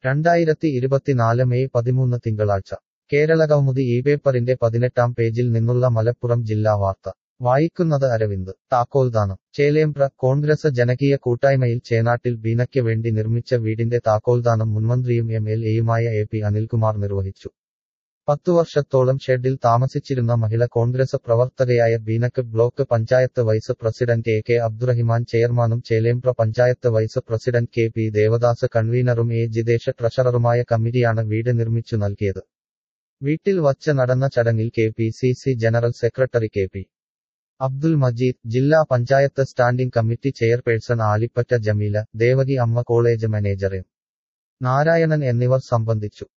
രണ്ടായിരത്തി ഇരുപത്തിനാല് മെയ് പതിമൂന്ന് തിങ്കളാഴ്ച കേരളകൗമുദി ഈ പേപ്പറിന്റെ പതിനെട്ടാം പേജിൽ നിന്നുള്ള മലപ്പുറം ജില്ലാ വാർത്ത വായിക്കുന്നത് അരവിന്ദ് താക്കോൽദാനം ചേലേമ്പ്ര കോൺഗ്രസ് ജനകീയ കൂട്ടായ്മയിൽ ചേനാട്ടിൽ ബീനയ്ക്ക് വേണ്ടി നിർമ്മിച്ച വീടിന്റെ താക്കോൽദാനം മുൻമന്ത്രിയും എം എൽ എയുമായ എ പി അനിൽകുമാർ നിർവഹിച്ചു പത്തു വർഷത്തോളം ഷെഡിൽ താമസിച്ചിരുന്ന മഹിള കോൺഗ്രസ് പ്രവർത്തകയായ ബീനക്ക് block panchayat vice president A K Abdurahiman ചെയർമാനും Chelembra panchayat vice president K P Devadas കൺവീനറും എ ജിതേഷ് ട്രഷററുമായ കമ്മിറ്റിയാണ് വീട് നിർമ്മിച്ചു നൽകിയത് വീട്ടിൽ വച്ച് നടന്ന ചടങ്ങിൽ K P C C general secretary K P Abdul Majeed ജില്ലാ panchayat standing committee chairperson Alippatta Jameela Devaki Amma college manager M Narayanan എന്നിവർ സംബന്ധിച്ചു